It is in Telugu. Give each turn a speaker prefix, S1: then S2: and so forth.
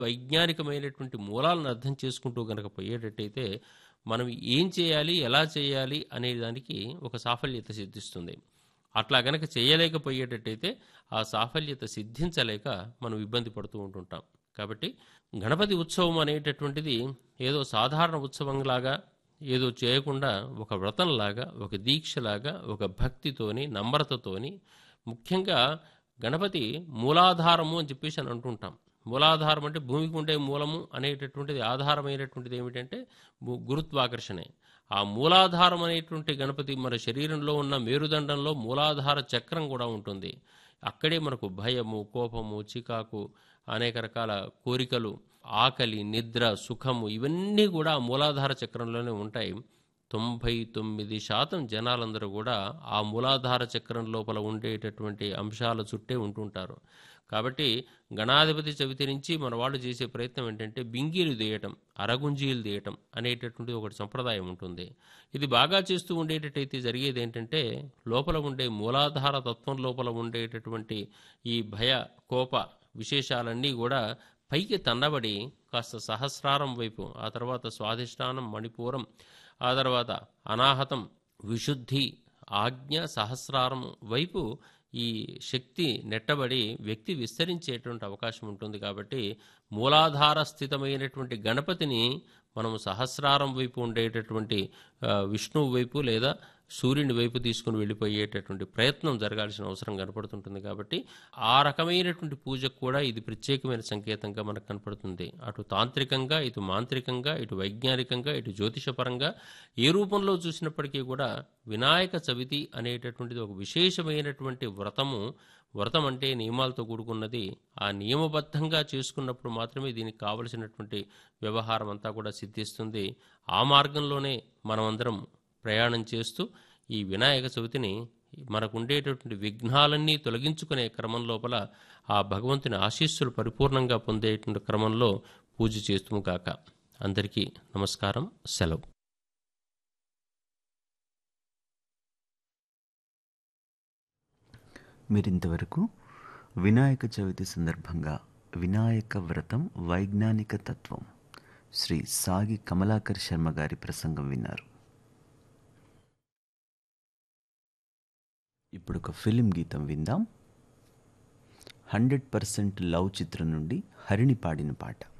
S1: వైజ్ఞానికమైనటువంటి మూలాలను అర్థం చేసుకుంటూ గనక పోయేటట్టయితే మనం ఏం చేయాలి ఎలా చేయాలి అనే దానికి ఒక సాఫల్యత సిద్ధిస్తుంది అట్లా గనక చేయలేకపోయేటట్టయితే ఆ సాఫల్యత సిద్ధించలేక మనం ఇబ్బంది పడుతూ ఉంటుంటాం కాబట్టి గణపతి ఉత్సవం అనేటటువంటిది ఏదో సాధారణ ఉత్సవంలాగా ఏదో చేయకుండా ఒక వ్రతంలాగా ఒక దీక్షలాగా ఒక భక్తితోని నమ్రతతోని ముఖ్యంగా గణపతి మూలాధారము అని చెప్పేసి అని అంటుంటాం మూలాధారం అంటే భూమికి ఉండే మూలము అనేటటువంటిది ఆధారమైనటువంటిది ఏమిటంటే గు- గురుత్వాకర్షణే ఆ మూలాధారం అనేటువంటి గణపతి మన శరీరంలో ఉన్న మేరుదండంలో మూలాధార చక్రం కూడా ఉంటుంది అక్కడే మనకు భయము కోపము చికాకు అనేక రకాల కోరికలు ఆకలి నిద్ర సుఖము ఇవన్నీ కూడా ఆ మూలాధార చక్రంలోనే ఉంటాయి తొంభై తొమ్మిది శాతం జనాలందరూ కూడా ఆ మూలాధార చక్రం లోపల ఉండేటటువంటి అంశాల చుట్టే ఉంటుంటారు కాబట్టి గణాధిపతి చవితి నుంచి మన వాళ్ళు చేసే ప్రయత్నం ఏంటంటే బింగీలు తీయటం అరగుంజీలు తీయటం అనేటటువంటి ఒకటి సంప్రదాయం ఉంటుంది ఇది బాగా చేస్తూ ఉండేటట్టయితే జరిగేది ఏంటంటే లోపల ఉండే మూలాధార తత్వం లోపల ఉండేటటువంటి ఈ భయ కోప విశేషాలన్నీ కూడా పైకి తన్నబడి కాస్త సహస్రారం వైపు ఆ తర్వాత స్వాధిష్టానం మణిపూరం ఆ తర్వాత అనాహతం విశుద్ధి ఆజ్ఞ సహస్రారం వైపు ఈ శక్తి నెట్టబడి వ్యక్తి విస్తరించేటువంటి అవకాశం ఉంటుంది కాబట్టి మూలాధార స్థితమైనటువంటి గణపతిని మనము సహస్రారం వైపు ఉండేటటువంటి ఆ, విష్ణువు వైపు లేదా సూర్యుని వైపు తీసుకుని వెళ్ళిపోయేటటువంటి ప్రయత్నం జరగాల్సిన అవసరం కనపడుతుంటుంది కాబట్టి ఆ రకమైనటువంటి పూజకు కూడా ఇది ప్రత్యేకమైన సంకేతంగా మనకు కనపడుతుంది అటు తాంత్రికంగా ఇటు మాంత్రికంగా ఇటు వైజ్ఞానికంగా ఇటు జ్యోతిషపరంగా ఏ రూపంలో చూసినప్పటికీ కూడా వినాయక చవితి అనేటటువంటిది ఒక విశేషమైనటువంటి వ్రతము వ్రతం అంటే నియమాలతో కూడుకున్నది ఆ నియమబద్ధంగా చేసుకున్నప్పుడు మాత్రమే దీనికి కావలసినటువంటి వ్యవహారం అంతా కూడా సిద్ధిస్తుంది ఆ మార్గంలోనే మనమందరం ప్రయాణం చేస్తూ ఈ వినాయక చవితిని మనకు ఉండేటటువంటి విఘ్నాలన్నీ తొలగించుకునే క్రమం లోపల ఆ భగవంతుని ఆశీస్సులు పరిపూర్ణంగా పొందేటువంటి క్రమంలో పూజ చేస్తుము కాక అందరికీ నమస్కారం సెలవు
S2: మీరింతవరకు వినాయక చవితి సందర్భంగా వినాయక వ్రతం వైజ్ఞానిక తత్వం శ్రీ సాగి కమలాకర్ శర్మ గారి ప్రసంగం విన్నారు ఇప్పుడు ఒక ఫిలిం గీతం విందాం హండ్రెడ్ పర్సెంట్ లవ్ చిత్రం నుండి హరిణి పాడిన పాట